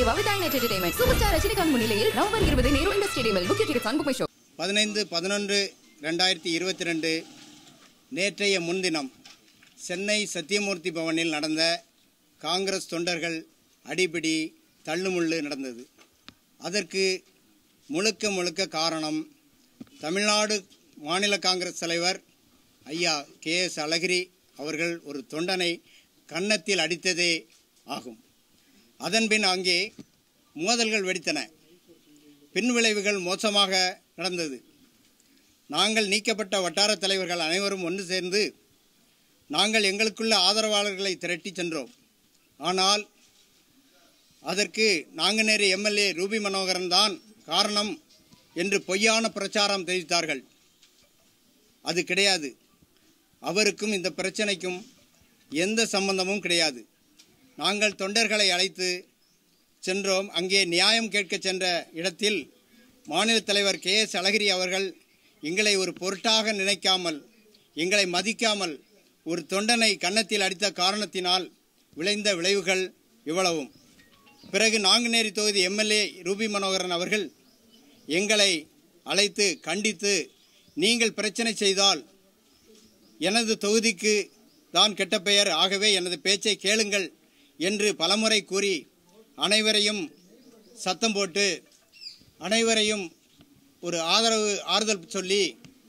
Deva with iNet entertainment superstar Rajinikanth முன்னிலையில் November இருபது Nehru indoor ஸ்டேடியமில் book tickets on BookMyShow பதினைந்து பதினொன்று ரெண்டாயிரத்தி இருபத்தி ரெண்டு நேற்றைய முன்தினம் சென்னை சத்தியமூர்த்தி பவனில் நடந்த காங்கிரஸ் தொண்டர்கள் அடிபிடி தள்ளுமுள்ளு நடந்தது அதற்கு முழுக்க முழுக்க காரணம் தமிழ்நாடு மாநில காங்கிரஸ் தலைவர் ஐயா கே எஸ் அழகிரி அவர்கள் ஒரு தொண்டனை கன்னத்தில் அடித்ததே ஆகும் அதன்பின் அங்கே மோதல்கள் வெடித்தன பின் விளைவுகள் மோசமாக நடந்தது நாங்கள் நீக்கப்பட்ட வட்டார தலைவர்கள் அனைவரும் ஒன்று சேர்ந்து நாங்கள் எங்களுக்குள்ள ஆதரவாளர்களை திரட்டி சென்றோம் ஆனால் அதற்கு நாங்குநேரி எம்எல்ஏ ரூபி மனோகரன் தான் காரணம் என்று பொய்யான பிரச்சாரம் தெரிவித்தார்கள் அது கிடையாது அவருக்கும் இந்த பிரச்சனைக்கும் எந்த சம்பந்தமும் கிடையாது நாங்கள் தொண்டர்களை அழைத்து சென்றோம் அங்கே நியாயம் கேட்க சென்ற இடத்தில் மாநில தலைவர் கே எஸ் அழகிரி அவர்கள் எங்களை ஒரு பொருட்டாக நினைக்காமல் எங்களை மதிக்காமல் ஒரு தொண்டனை கன்னத்தில் அடித்த காரணத்தினால் விளைந்த விளைவுகள் இவ்வளவும் பிறகு நாங்குநேரி தொகுதி எம்எல்ஏ ரூபி மனோகரன் அவர்கள் எங்களை அழைத்து கண்டித்து நீங்கள் பிரச்சனை செய்தால் எனது தொகுதிக்கு தான் கெட்ட பெயர் ஆகவே எனது பேச்சை கேளுங்கள் என்று பலமுறை கூறி அனைவரையும் சத்தம் போட்டு அனைவரையும் ஒரு ஆதரவு ஆறுதல் சொல்லி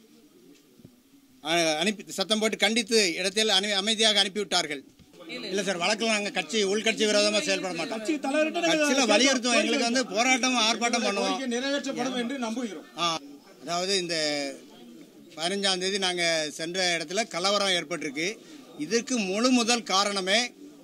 அஹ், அனுப்பி சத்தம் போட்டு கண்டித்து இடத்தில் அனு அமைதியாக அனுப்பிவிட்டார்கள் இல்லை சார் வழக்கில் நாங்கள் கட்சி உள்கட்சி விரோதமாக செயல்பட மாட்டோம் கட்சியில் வலியுறுத்துவோம் எங்களுக்கு வந்து போராட்டம் ஆர்ப்பாட்டம் பண்ணுவோம் நிறைவேற்றப்படும் என்று நம்புகிறோம் ஆ, அதாவது இந்த பதினஞ்சாம் தேதி நாங்கள் சென்ற இடத்துல கலவரம் ஏற்பட்டிருக்கு இதற்கு முழு முதல் காரணமே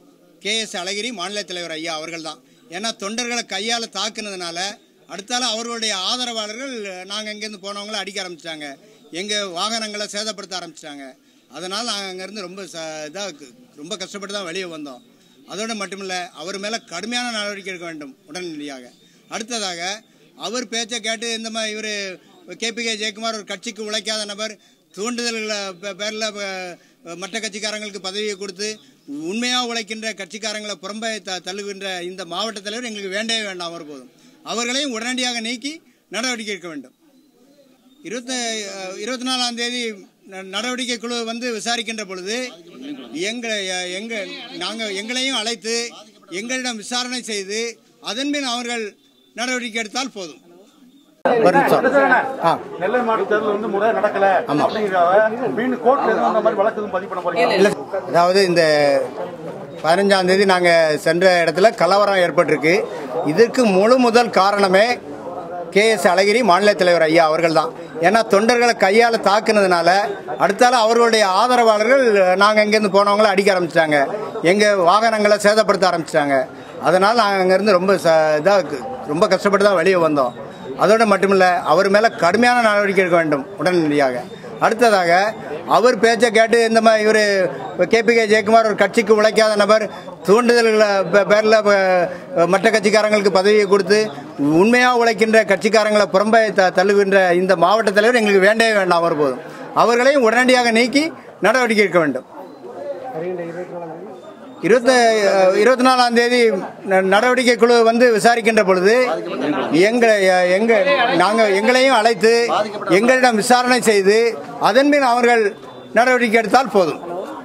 கே எஸ் அழகிரி மாநில தலைவர் ஐயா அவர்கள் தான் ஏன்னா தொண்டர்களை கையால் தாக்குனதுனால அடுத்தால அவர்களுடைய ஆதரவாளர்கள் நாங்கள் இங்கேருந்து போனவங்கள அடிக்க ஆரம்பிச்சிட்டாங்க எங்கள் வாகனங்களை சேதப்படுத்த ஆரம்பிச்சிட்டாங்க அதனால் நாங்கள் அங்கேருந்து ரொம்ப ச இதாக ரொம்ப கஷ்டப்பட்டு தான் வெளியே வந்தோம் அதோடு மட்டுமில்ல அவர் மேலே கடுமையான நடவடிக்கை எடுக்க வேண்டும் உடனடியாக அடுத்ததாக அவர் பேச்சை கேட்டு இந்த மாதிரி இவர் கேபிகே ஜெயக்குமார் ஒரு கட்சிக்கு உழைக்காத நபர் தூண்டுதல்களை பேரில் மற்ற கட்சிக்காரங்களுக்கு பதவியை கொடுத்து உண்மையாக உழைக்கின்ற கட்சிக்காரங்களை புறம்பே த தள்ளுகின்ற இந்த மாவட்ட தலைவர் எங்களுக்கு வேண்டவே வேண்டாம் அவர் போதும் அவர்களையும் உடனடியாக நீக்கி நடவடிக்கை எடுக்க வேண்டும் இருபத்தி இருபத்தி நாலாம் தேதி ந- நடவடிக்கை குழு வந்து விசாரிக்கின்ற பொழுது எங்களை எங்க நாங்கள் எங்களையும் அழைத்து எங்களிடம் விசாரணை செய்து அதன்பின் அவர்கள் நடவடிக்கை எடுத்தால் போதும் ஒரு நிமிஷம் ஆ நெல்லை மாவட்ட தேர்தல் வந்து முறை நடக்கல அப்படிங்கிறத மீண்டும் கோர்ட்ல எதுவும் அந்த மாதிரி வழக்கு எதுவும் பதிவு பண்ண போறீங்க இல்லை அதாவது இந்த பதினஞ்சாம் தேதி நாங்கள் சென்ற இடத்துல கலவரம் ஏற்பட்டிருக்கு இதற்கு முழு முதல் காரணமே கே எஸ் அழகிரி மாநில தலைவர் ஐயா அவர்கள் தான் ஏன்னா தொண்டர்களை கையால் தாக்குனதுனால அடுத்தால அவர்களுடைய ஆதரவாளர்கள் நாங்கள் இங்கேருந்து போனவங்கள அடிக்க ஆரம்பிச்சிட்டாங்க எங்கள் வாகனங்களை சேதப்படுத்த ஆரம்பிச்சிட்டாங்க அதனால் நாங்கள் அங்கேருந்து ரொம்ப ச இதாக ரொம்ப கஷ்டப்பட்டு தான் வெளியே வந்தோம் அதோடு மட்டுமில்ல அவர் மேலே கடுமையான நடவடிக்கை எடுக்க வேண்டும் உடனடியாக அடுத்ததாக அவர் பேச்சை கேட்டு இந்த மாதிரி இவர் கேபிகே ஜெயக்குமார் ஒரு கட்சிக்கு உழைக்காத நபர் தூண்டுதல்களை பேரில் மற்ற கட்சிக்காரங்களுக்கு பதவியை கொடுத்து உண்மையாக உழைக்கின்ற கட்சிக்காரங்களை புறம்பே த தள்ளுகின்ற இந்த மாவட்ட தலைவர் எங்களுக்கு வேண்டவே வேண்டாம் அவர் போதும் அவர்களையும் உடனடியாக நீக்கி நடவடிக்கை எடுக்க வேண்டும் இருபத்தி இருபத்தி நாலாம் தேதி ந- நடவடிக்கை குழு வந்து விசாரிக்கின்ற பொழுது எங்களை எங்க நாங்கள் எங்களையும் அழைத்து எங்களிடம் விசாரணை செய்து அதன்பின் அவர்கள் நடவடிக்கை எடுத்தால் போதும்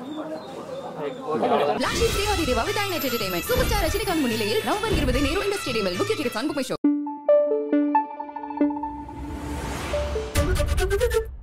பிளாஷி ஸ்ரீவாதி Deva with iNet entertainment superstar Rajinikanth முன்னிலையில் நவம்பர் இருபது நேரு இண்டர் ஸ்டேடியமில் book tickets on my show